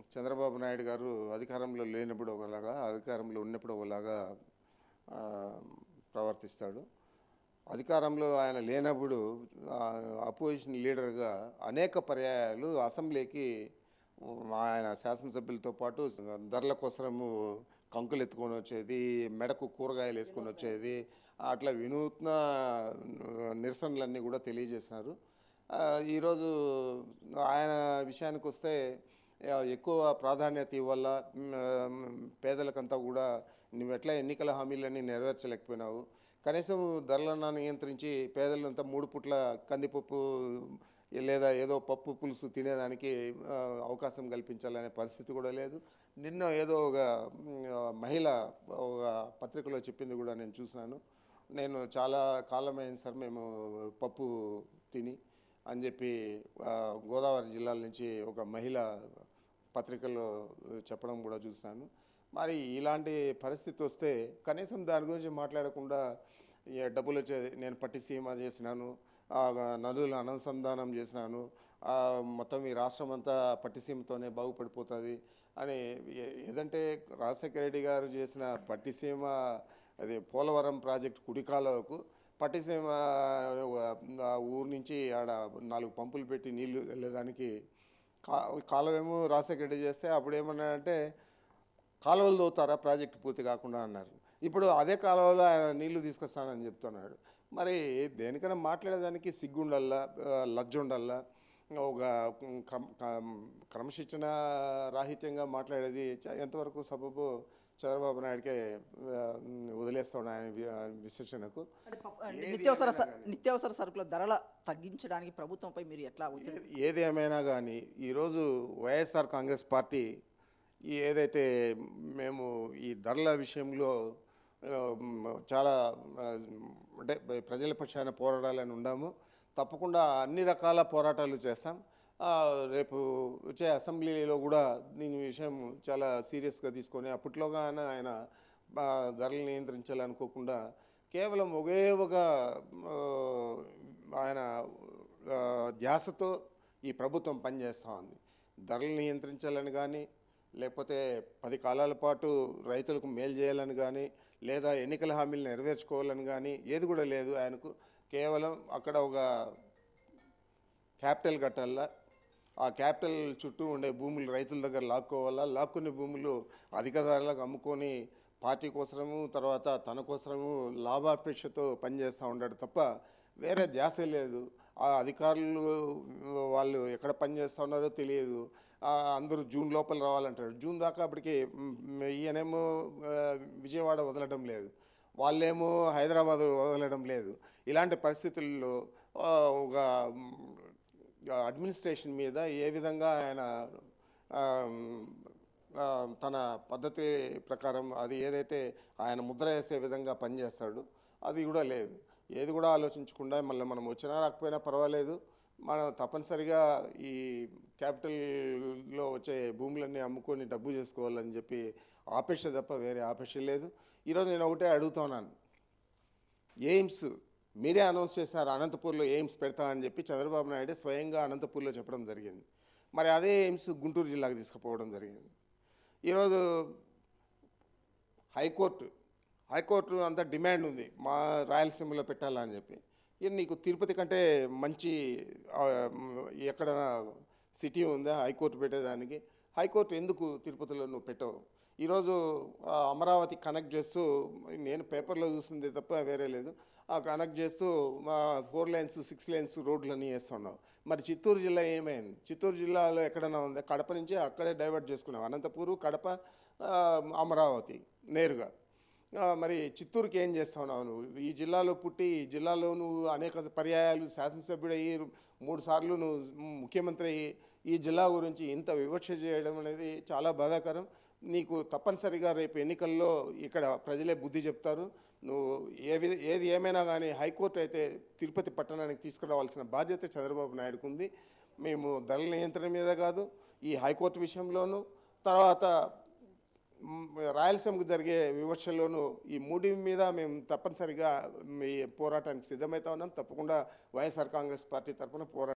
చంద్రబాబు నాయుడు గారు అధికారంలో లేనప్పుడు ఒకలాగా అధికారంలో ఉన్నప్పుడు ఒకలాగా ఆ, ప్రవర్తిస్తాడు అధికారంలో ఆయన లేనప్పుడు అపోజిషన్ లీడర్గా అనేక పర్యాయాలు అసెంబ్లీకి ఉమ్, ఆయన శాసనసభ్యులతో పాటు ధరల కోసము కంకులు ఎత్తుకొని వచ్చేది మెడకు కూరగాయలు వేసుకొని వచ్చేది అట్లా వినూత్న ఆ, నిరసనలన్నీ కూడా తెలియజేసినారు ఆ, ఈరోజు ఆయన విషయానికి వస్తే ఆ, ఎక్కువ ప్రాధాన్యత ఇవ్వాల మ్, ఆ, పేదలకంతా కూడా నువ్వు ఎట్లా ఎన్నికల హామీలన్నీ నెరవేర్చలేకపోయినావు కనీసం ధరలను నియంత్రించి పేదలంతా మూడు పుట్ల కందిపప్పు లేదా ఏదో పప్పు పులుసు తినేదానికి ఆ, అవకాశం కల్పించాలనే పరిస్థితి కూడా లేదు నిన్న ఏదో ఒక మ్, ఆ, మహిళ ఒక పత్రికలో చెప్పింది కూడా నేను చూసినాను నేను చాలా కాలమైంది సార్ మేము పప్పు తిని అని చెప్పి ఆ, గోదావరి జిల్లాల నుంచి ఒక మహిళ పత్రికల్లో చెప్పడం కూడా చూశాను మరి ఇలాంటి పరిస్థితి వస్తే కనీసం దాని గురించి మాట్లాడకుండా ఈ డబ్బులు వచ్చేది నేను పట్టి సీమ చేసినాను ఆ, నదుల అనుసంధానం చేసినాను ఆ, మొత్తం ఈ రాష్ట్రం అంతా పట్టిసీమతోనే బాగుపడిపోతుంది అని ఏ- ఏదంటే రాజశేఖర రెడ్డి గారు చేసిన పట్టిసీమ అది పోలవరం ప్రాజెక్ట్ కుడికాలకు పట్టిసీమ ఆ ఊరు నుంచి ఆడ నాలుగు పంపులు పెట్టి నీళ్లు వెళ్ళేదానికి కా కాలువేమో రాజశేఖర రెడ్డి చేస్తే అప్పుడు ఏమన్నాడంటే కాలువలు తోతారా ప్రాజెక్ట్ పూర్తి కాకుండా అన్నారు ఇప్పుడు అదే కాలువలో ఆయన నీళ్లు తీసుకొస్తానని చెప్తున్నాడు మరి దేనికైనా మాట్లాడేదానికి సిగ్గుండల్లా ఆ, లజ్జ ఉండాలా ఒక క్రమ క్రమ- క్రమశిక్షణ రాహిత్యంగా మాట్లాడేది చ- ఎంతవరకు సబబు చంద్రబాబు నాయుడికే ఆ, వదిలేస్తాడు ఆయన వి- ఆ విశ్లేషణకు అంటే పప్పు- ఏది నిత్యావసర స- ఏమైనా కానీ. నిత్యావసర సరుకుల ధరల తగ్గించడానికి ప్రభుత్వంపై మీరు ఎట్లా ఒత్తిడి ఏది ఏమైనా కానీ ఈరోజు వైఎస్ఆర్ కాంగ్రెస్ పార్టీ ఈ ఏదైతే మేము ఈ ధరల విషయంలో ఆ, మ్, చాలా ఆ, అంటే ప్రజల పక్షాన పోరాడాలని ఉన్నాము తప్పకుండా అన్ని రకాల పోరాటాలు చేస్తాం ఆ, రేపు వచ్చే అసెంబ్లీలో కూడా దీని విషయం చాలా సీరియస్గా తీసుకొని అప్పట్లోగా ఆయన ఆయన ఆ, ధరలు నియంత్రించాలనుకోకుండా కేవలం ఒకే ఒక ఆ, ఆయన ఆ, ధ్యాసతో ఈ ప్రభుత్వం పనిచేస్తూ ఉంది ధరలు నియంత్రించాలని కానీ లేకపోతే పది కాలాల పాటు రైతులకు మేలు చేయాలని కానీ లేదా ఎన్నికల హామీలు నెరవేర్చుకోవాలని కానీ ఏది కూడా లేదు ఆయనకు కేవలం అక్కడ ఒక క్యాపిటల్ కట్టాలా ఆ క్యాపిటల్ చుట్టూ ఉండే భూములు రైతుల దగ్గర లాక్కోవాలా లాక్కునే భూములు అధిక ధరలకు అమ్ముకొని పార్టీ కోసము తర్వాత తన కోసము లాభాపేక్షతో పనిచేస్తూ ఉంటాడు తప్ప వేరే ధ్యాస లేదు ఆ అధికారులు వాళ్ళు ఎక్కడ పనిచేస్తూ ఉన్నారో తెలియదు ఆ, అందరూ జూన్ లోపల రావాలంటారు జూన్ దాకా అప్పటికి మ్, ఈయనేమో ఆ, విజయవాడ వదలడం లేదు వాళ్ళేమో హైదరాబాద్ వదలడం లేదు ఇలాంటి పరిస్థితుల్లో ఆ, ఒక మ్, అడ్మినిస్ట్రేషన్ మీద ఏ విధంగా ఆయన ఆ, ఆ, తన పద్ధతి ప్రకారం అది ఏదైతే ఆయన ముద్ర వేసే విధంగా పనిచేస్తాడు అది కూడా లేదు ఏది కూడా ఆలోచించకుండా మళ్ళీ మనం వచ్చినా రాకపోయినా పర్వాలేదు మనం తప్పనిసరిగా ఈ క్యాపిటల్లో వచ్చే భూములన్నీ అమ్ముకొని డబ్బు చేసుకోవాలని చెప్పి ఆపేక్ష తప్ప వేరే ఆపేక్ష లేదు ఈరోజు నేను ఒకటే అడుగుతున్నాను ఎయిమ్స్ మీరే అనౌన్స్ చేసినారు అనంతపూర్లో ఎయిమ్స్ పెడతా అని చెప్పి చంద్రబాబు నాయుడు స్వయంగా అనంతపూర్లో చెప్పడం జరిగింది మరి అదే ఎయిమ్స్ గుంటూరు జిల్లాకు తీసుకుపోవడం జరిగింది ఈరోజు హైకోర్టు హైకోర్టు అంత డిమాండ్ ఉంది మా రాయలసీమలో పెట్టాలని చెప్పి ఇది నీకు తిరుపతి కంటే మంచి ఆ, ఎక్కడ సిటీ ఉందా హైకోర్టు పెట్టేదానికి హైకోర్టు ఎందుకు తిరుపతిలో నువ్వు పెట్టవు ఈరోజు ఆ, అమరావతి కనెక్ట్ చేస్తూ నేను పేపర్లో చూసింది తప్ప వేరే లేదు ఆ కనెక్ట్ చేస్తూ మా ఫోర్ లైన్స్ సిక్స్ లైన్స్ రోడ్లన్నీ వేస్తున్నావు మరి చిత్తూరు జిల్లా ఏమైంది చిత్తూరు జిల్లాలో ఎక్కడైనా ఉందా కడప నుంచి అక్కడే డైవర్ట్ చేసుకున్నావు అనంతపూరు కడప ఆ, అమరావతి నేరుగా ఆ, మరి చిత్తూరుకి ఏం చేస్తున్నావు నువ్వు ఈ జిల్లాలో పుట్టి ఈ జిల్లాలో నువ్వు అనేక పర్యాయాలు శాసనసభ్యుడయ్యి మూడు సార్లు నువ్వు ముఖ్యమంత్రి అయ్యి ఈ జిల్లా గురించి ఇంత వివక్ష చేయడం అనేది చాలా బాధాకరం నీకు తప్పనిసరిగా రేపు ఎన్నికల్లో ఇక్కడ ప్రజలే బుద్ధి చెప్తారు నువ్వు ఏ విధ ఏది ఏమైనా కానీ హైకోర్టు అయితే తిరుపతి పట్టణానికి తీసుకురావాల్సిన బాధ్యత చంద్రబాబు నాయుడుకు ఉంది మేము ధరల నియంత్రణ మీద కాదు ఈ హైకోర్టు విషయంలోనూ తర్వాత మ్, రాయలసీమకు జరిగే వివక్షలోనూ ఈ మూడి మీద మేము తప్పనిసరిగా మీ పోరాటానికి సిద్ధమవుతా ఉన్నాం తప్పకుండా వైఎస్ఆర్ కాంగ్రెస్ పార్టీ తరఫున పోరాటం